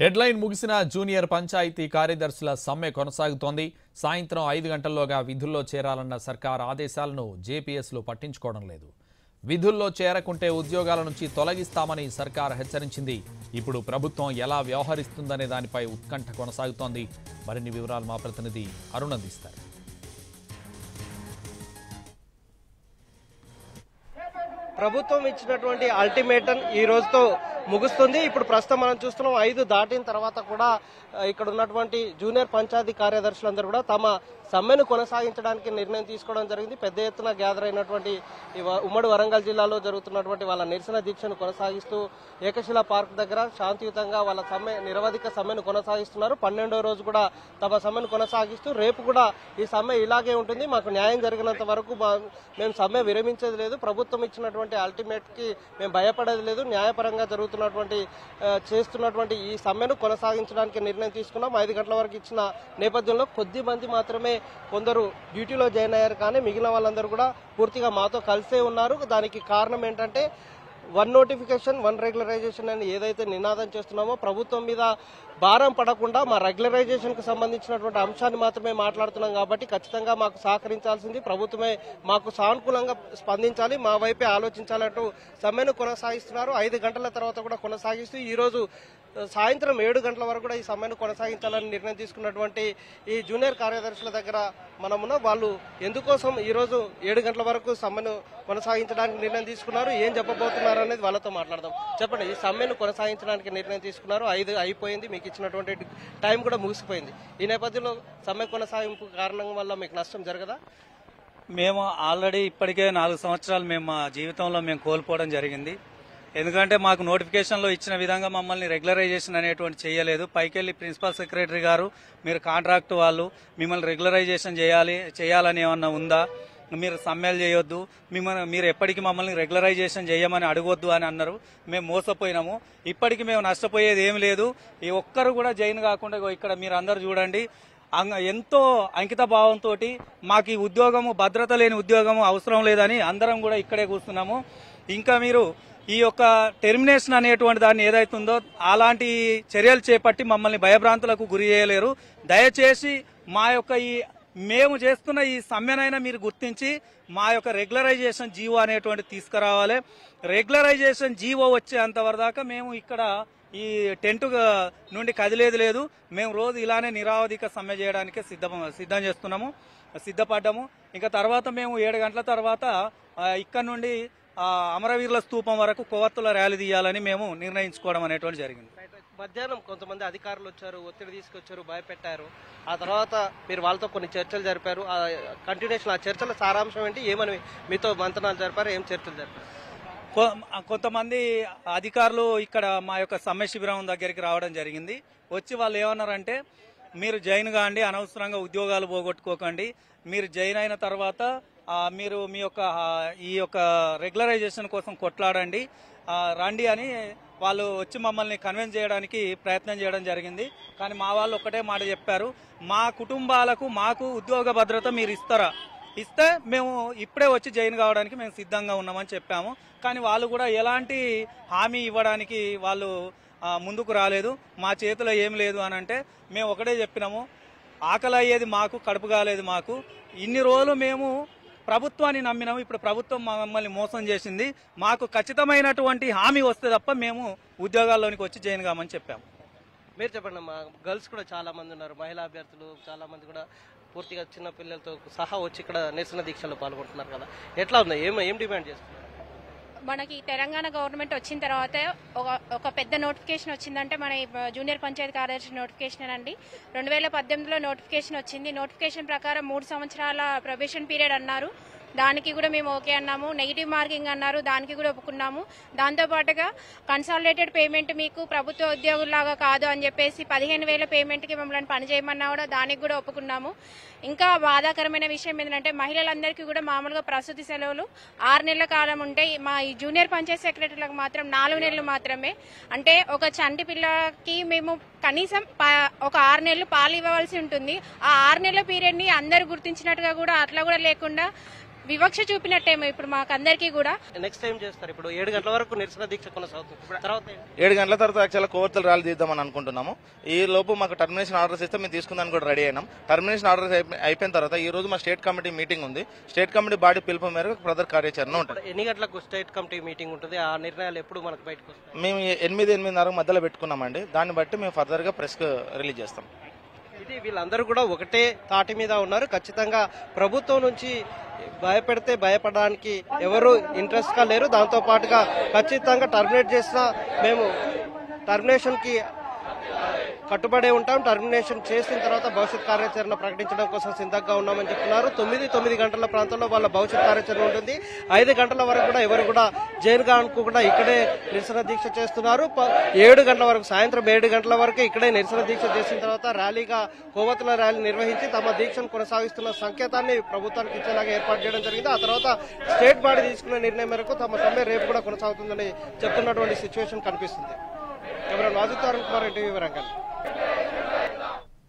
Deadline ముగిసిన junior panchayat కార్యదర్శుల సమ్మె కొనసాగుతోంది సాయంత్రం ఐదు గంటల్లోగా విధుల్లో చేరాలన్న సర్కార్ ఆదేశాలను జేపీఎస్లు పట్టించుకోవడం లేదు విధుల్లో చేరకుంటే ఉద్యోగాల నుంచి తొలగిస్తామని సర్కార్ హెచ్చరించింది ఇప్పుడు ప్రభుత్వం ఎలా వ్యవహరిస్తుందనే దానిపై ఉత్కంఠ కొనసాగుతోంది మరిన్ని వివరాలు మా ప్రతినిధి అరుణ్ అందిస్తారు ప్రభుత్వం ఇచ్చినటువంటి అల్టిమేటం ఈ రోజుతో ముగుస్తుంది ఇప్పుడు ప్రస్తుతం మనం చూస్తున్నాం ఐదు దాటిన తర్వాత కూడా ఆ, ఇక్కడ ఉన్నటువంటి జూనియర్ పంచాయతీ కార్యదర్శులందరూ కూడా తమ సమ్మెను కొనసాగించడానికి నిర్ణయం తీసుకోవడం జరిగింది పెద్ద ఎత్తున గ్యాదర్ అయినటువంటి ఈ వ- ఉమ్మడి వరంగల్ జిల్లాలో జరుగుతున్నటువంటి వాళ్ళ నిరసన దీక్షను కొనసాగిస్తూ ఏకశిల పార్క్ దగ్గర శాంతియుతంగా వాళ్ళ సమ్మె నిరవధిక సమ్మెను కొనసాగిస్తున్నారు పన్నెండో రోజు కూడా తమ సమ్మెను కొనసాగిస్తూ రేపు కూడా ఈ సమ్మె ఇలాగే ఉంటుంది మాకు న్యాయం జరిగినంత వరకు మా- మేము సమ్మె విరమించేది లేదు ప్రభుత్వం ఇచ్చినటువంటి అల్టిమేట్ కి మేము భయపడేది లేదు న్యాయపరంగా జరుగుతున్నటువంటి ఆ, చేస్తున్నటువంటి ఈ సమ్మెను కొనసాగించడానికి నిర్ణయం తీసుకున్నాం ఐదు గంటల వరకు ఇచ్చిన నేపథ్యంలో కొద్ది మంది మాత్రమే కొందరు డ్యూటీలో జాయిన్ అయ్యారు కానీ మిగిలిన వాళ్ళందరూ కూడా పూర్తిగా మాతో కలిసే ఉన్నారు దానికి కారణం ఏంటంటే వన్ నోటిఫికేషన్ వన్ రెగ్యులరైజేషన్ అని ఏదైతే నినాదం చేస్తున్నామో ప్రభుత్వం మీద భారం పడకుండా మా రెగ్యులరైజేషన్ కు సంబంధించినటువంటి అంశాన్ని మాత్రమే మాట్లాడుతున్నాం కాబట్టి ఖచ్చితంగా మాకు సహకరించాల్సింది ప్రభుత్వమే మాకు సానుకూలంగా స్పందించాలి మా వైపే ఆలోచించాలంటూ సమ్మెను కొనసాగిస్తున్నారు ఐదు గంటల తర్వాత కూడా కొనసాగిస్తూ ఈ రోజు ఆ, సాయంత్రం ఏడు గంటల వరకు కూడా ఈ సమ్మెను కొనసాగించాలని నిర్ణయం తీసుకున్నటువంటి ఈ జూనియర్ కార్యదర్శుల దగ్గర మనమున్న వాళ్ళు ఎందుకోసం ఈ రోజు ఏడు గంటల వరకు సమ్మెను కొనసాగించడానికి నిర్ణయం తీసుకున్నారు ఏం చెప్పబోతున్నారు అనేది వాళ్ళతో మాట్లాడదాం చెప్పండి ఈ సమ్మెను కొనసాగించడానికి నిర్ణయం తీసుకున్నారు ఐదు అయిపోయింది మీకు ఇచ్చినటువంటి టైం కూడా ముగిసిపోయింది ఈ నేపథ్యంలో సమ్మె కొనసాగింపు కారణం వల్ల మీకు నష్టం జరగదా మేము ఆల్రెడీ ఇప్పటికే నాలుగు సంవత్సరాలు మేము మా జీవితంలో మేము కోల్పోవడం జరిగింది ఎందుకంటే మాకు నోటిఫికేషన్లో ఇచ్చిన విధంగా మమ్మల్ని రెగ్యులరైజేషన్ అనేటువంటి చేయలేదు పైకెళ్ళి ప్రిన్సిపల్ సెక్రటరీ గారు మీరు కాంట్రాక్ట్ వాళ్ళు మిమ్మల్ని రెగ్యులరైజేషన్ చేయాలి చేయాలని ఏమన్నా ఉందా మీరు సమ్మెలు చేయొద్దు మిమ్మల్ని మీరు ఎప్పటికీ మమ్మల్ని రెగ్యులరైజేషన్ చేయమని అడగొద్దు అని అన్నారు మేము మోసపోయినాము ఇప్పటికి మేము నష్టపోయేది ఏమి లేదు ఈ ఒక్కరు కూడా జైన్ కాకుండా ఇగో ఇక్కడ మీరు అందరు చూడండి అంగ- ఎంతో అంకిత భావంతో మాకు ఈ ఉద్యోగము భద్రత లేని ఉద్యోగము అవసరం లేదని అందరం కూడా ఇక్కడే కూర్చున్నాము ఇంకా మీరు ఈ యొక్క టెర్మినేషన్ అనేటువంటి దాన్ని ఏదైతుందో అలాంటి చర్యలు చేపట్టి మమ్మల్ని భయభ్రాంతులకు గురి చేయలేరు దయచేసి మా యొక్క ఈ మేము చేస్తున్న ఈ సమ్మెనైనా మీరు గుర్తించి మా యొక్క రెగ్యులరైజేషన్ జీవో అనేటువంటి తీసుకురావాలి రెగ్యులరైజేషన్ జీవో వచ్చేంత వరదాకా మేము ఇక్కడ ఈ టెంట్ నుండి కదిలేదు లేదు మేము రోజు ఇలానే నిరావధిక సమ్మె చేయడానికి సిద్ధం సిద్ధం చేస్తున్నాము సిద్ధపడ్డాము ఇంకా తర్వాత మేము ఏడు గంటల తర్వాత ఆ, ఇక్కడ నుండి ఆ, అమరవీరుల స్తూపం వరకు కొవ్వొత్తుల ర్యాలీ తీయాలని మేము నిర్ణయించుకోవడం అనేటువంటి జరిగింది మధ్యాహ్నం కొంతమంది అధికారులు వచ్చారు ఒత్తిడి తీసుకొచ్చారు భయపెట్టారు ఆ తర్వాత మీరు వాళ్ళతో కొన్ని చర్చలు జరిపారు ఆ కంటిన్యూషన్ ఆ చర్చల సారాంశం ఏంటి ఏమని మీతో మంతనాలు జరిపారు ఏం చర్చలు జరిపారు కొ- కొంతమంది అధికారులు ఇక్కడ మా యొక్క సమ్మె శిబిరం దగ్గరికి రావడం జరిగింది వచ్చి వాళ్ళు ఏమన్నారంటే మీరు జైన్ కాండి అనవసరంగా ఉద్యోగాలు పోగొట్టుకోకండి మీరు జైన్ అయిన తర్వాత ఆ, మీరు మీ యొక్క ఆ, ఈ యొక్క రెగ్యులరైజేషన్ కోసం కొట్లాడండి ఆ, రండి అని వాళ్ళు వచ్చి మమ్మల్ని కన్విన్స్ చేయడానికి ప్రయత్నం చేయడం జరిగింది కానీ మా వాళ్ళు ఒకటే మాట చెప్పారు మా కుటుంబాలకు మాకు ఉద్యోగ భద్రత మీరు ఇస్తారా ఇస్తే మేము ఇప్పుడే వచ్చి జాయిన్ కావడానికి మేము సిద్ధంగా ఉన్నామని చెప్పాము కానీ వాళ్ళు కూడా ఎలాంటి హామీ ఇవ్వడానికి వాళ్ళు ఆ, ముందుకు రాలేదు మా చేతిలో ఏం లేదు అని అంటే మేము ఒకటే చెప్పినాము ఆకలి అయ్యేది మాకు కడుపు కాలేదు మాకు ఇన్ని రోజులు మేము ప్రభుత్వాన్ని నమ్మినాము ఇప్పుడు ప్రభుత్వం మమ్మల్ని మోసం చేసింది మాకు ఖచ్చితమైనటువంటి హామీ వస్తే తప్ప మేము ఉద్యోగాల్లోనికి వచ్చి జాయిన్ కామని చెప్పాము మీరు చెప్పండి మా గర్ల్స్ కూడా చాలా మంది ఉన్నారు మహిళా అభ్యర్థులు చాలా మంది కూడా పూర్తిగా చిన్న పిల్లలతో సహా వచ్చి ఇక్కడ నిరసన దీక్షలో పాల్గొంటున్నారు కదా ఎట్లా ఉంది ఏం ఏం డిమాండ్ చేస్తున్నారు మనకి తెలంగాణ గవర్నమెంట్ వచ్చిన తర్వాత ఒక ఒక పెద్ద నోటిఫికేషన్ వచ్చిందంటే మన ఈ జూనియర్ పంచాయతీ కార్యదర్శి నోటిఫికేషన్ అండి రెండు వేల పద్దెనిమిదిలో నోటిఫికేషన్ వచ్చింది నోటిఫికేషన్ ప్రకారం మూడు సంవత్సరాల ప్రొబేషన్ పీరియడ్ అన్నారు దానికి కూడా మేము ఓకే అన్నాము నెగిటివ్ మార్కింగ్ అన్నారు దానికి కూడా ఒప్పుకున్నాము దాంతో పాటుగా కన్సాలిడేటెడ్ పేమెంట్ మీకు ప్రభుత్వ ఉద్యోగుల్లాగా కాదు అని చెప్పేసి పదిహేను వేల పేమెంట్కి మమ్మల్ని పని చేయమన్నా కూడా దానికి కూడా ఒప్పుకున్నాము ఇంకా బాధాకరమైన విషయం ఏంటంటే మహిళలందరికీ కూడా మామూలుగా ప్రసూతి సెలవులు ఆరు నెలల కాలం ఉంటాయి మా ఈ జూనియర్ పంచాయత్ సెక్రటరీలకు మాత్రం నాలుగు నెలలు మాత్రమే అంటే ఒక చంటి పిల్లకి మేము కనీసం ప- ఒక ఆరు నెలలు పాలు ఇవ్వవలసి ఉంటుంది ఆ ఆరు నెలల పీరియడ్ని అందరూ గుర్తించినట్టుగా కూడా అట్లా కూడా లేకుండా వివక్ష చూపినట్టేమో ఇప్పుడు మాకు అందరికీ కూడా నెక్స్ట్ టైం చేస్తారు ఇప్పుడు ఏడు గంటల వరకు నిరసన దీక్ష కొనసాగుతుంది తర్వాత ఏంటి? ఏడు గంటల తర్వాత యాక్చువల్గా కోవర్తలు ర్యాలీ తీద్దామని అనుకుంటున్నాము ఈ లోపు మాకు టర్మినేషన్ ఆర్డర్స్ ఇస్తే మేము తీసుకుందానికి కూడా రెడీ అయినాం టర్మినేషన్ ఆర్డర్స్ అయిపో- అయిపోయిన తర్వాత ఈ రోజు మా స్టేట్ కమిటీ మీటింగ్ ఉంది స్టేట్ కమిటీ బాడీ పిలుపు మేరకు ప్రదర్ కార్యాచరణ ఉంటుంది ఎన్ని గంటలకు స్టేట్ కమిటీ మీటింగ్ ఉంటుంది ఆ నిర్ణయాలు ఎప్పుడు మనకు బయటకు వస్తాయి మేము ఈ ఎనిమిది ఎనిమిదిన్నర మధ్యలో పెట్టుకున్నామండి దాన్ని బట్టి మేము ఫర్దర్ గా ప్రెస్ రిలీజ్ చేస్తాం ఇది వీళ్ళందరూ కూడా ఒకటే తాటి మీద ఉన్నారు ఖచ్చితంగా ప్రభుత్వం నుంచి భయపెడితే భయపడడానికి ఎవరు ఇంట్రెస్ట్ గా లేరు దాంతో పాటుగా ఖచ్చితంగా టర్మినేట్ చేసినా మేము టర్మినేషన్ కి కట్టుబడే ఉంటాం టర్మినేషన్ చేసిన తర్వాత భవిష్యత్ కార్యాచరణ ప్రకటించడం కోసం సిద్ధంగా ఉన్నామని చెప్తున్నారు తొమ్మిది తొమ్మిది గంటల ప్రాంతంలో వాళ్ళ భవిష్యత్ కార్యాచరణ ఉంటుంది ఐదు గంటల వరకు కూడా ఎవరు కూడా జైలుగా అనుకోకుండా ఇక్కడే నిరసన దీక్ష చేస్తున్నారు ప- ఏడు గంటల వరకు సాయంత్రం ఏడు గంటల వరకు ఇక్కడే నిరసన దీక్ష చేసిన తర్వాత ర్యాలీగా కోవతుల ర్యాలీ నిర్వహించి తమ దీక్షను కొనసాగిస్తున్న సంకేతాన్ని ప్రభుత్వానికి ఇచ్చేలాగా ఏర్పాటు చేయడం జరిగింది ఆ తర్వాత స్టేట్ బాడీ తీసుకున్న నిర్ణయం మేరకు తమ సమ్మె రేపు కూడా కొనసాగుతుందని చెప్తున్నటువంటి సిచ్యువేషన్ కనిపిస్తుంది ఎవరైనా వాజిత్ అరుణ్ కుమార్ ఎన్టీవీ వరంగల్